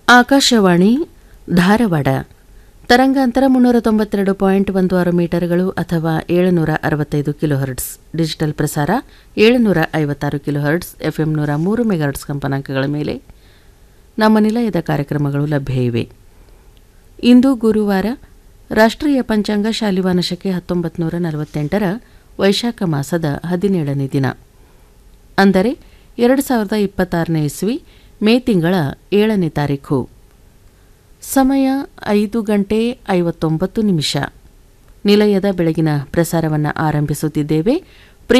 ಆಕಾಶವಾಣಿ ಧಾರವಾಡ ತರಂಗಾಂತರ ಮುನ್ನೂರ ತೊಂಬತ್ತೆರಡು ಪಾಯಿಂಟ್ ಒಂದು ಆರು ಮೀಟರ್ಗಳು ಅಥವಾ ಏಳುನೂರ ಅರವತ್ತೈದು ಕಿಲೋಹರ್ಟ್ಸ್ ಡಿಜಿಟಲ್ ಪ್ರಸಾರ ಏಳುನೂರ ಐವತ್ತಾರು ಕಿಲೋಹರ್ಟ್ಸ್ ಎಫ್ಎಂ ನೂರ ಮೂರು ಮೆಗಾಹರ್ಟ್ಸ್ ಕಂಪನಾಂಕಗಳ ಮೇಲೆ ನಮ್ಮ ನಿಲಯದ ಕಾರ್ಯಕ್ರಮಗಳು ಲಭ್ಯ ಇವೆ ಇಂದು ಗುರುವಾರ ರಾಷ್ಟ್ರೀಯ ಪಂಚಾಂಗ ಶಾಲಿವಾನ ಶಕೆ ಹತ್ತೊಂಬತ್ತು ನೂರ ನಲವತ್ತೆಂಟರ ವೈಶಾಖ ಮಾಸದ ಹದಿನೇಳನೇ ದಿನ ಅಂದರೆ ಎರಡು ಸಾವಿರದ ಇಪ್ಪತ್ತಾರನೇ ಇಸ್ವಿ ಮೇ ತಿಂಗಳ ಏಳನೇ ತಾರೀಖು ಸಮಯ ಐದು ಗಂಟೆ ಐವತ್ತೊಂಬತ್ತು ನಿಮಿಷ ನಿಲಯದ ಬೆಳಗಿನ ಪ್ರಸಾರವನ್ನು ಆರಂಭಿಸುತ್ತಿದ್ದೇವೆ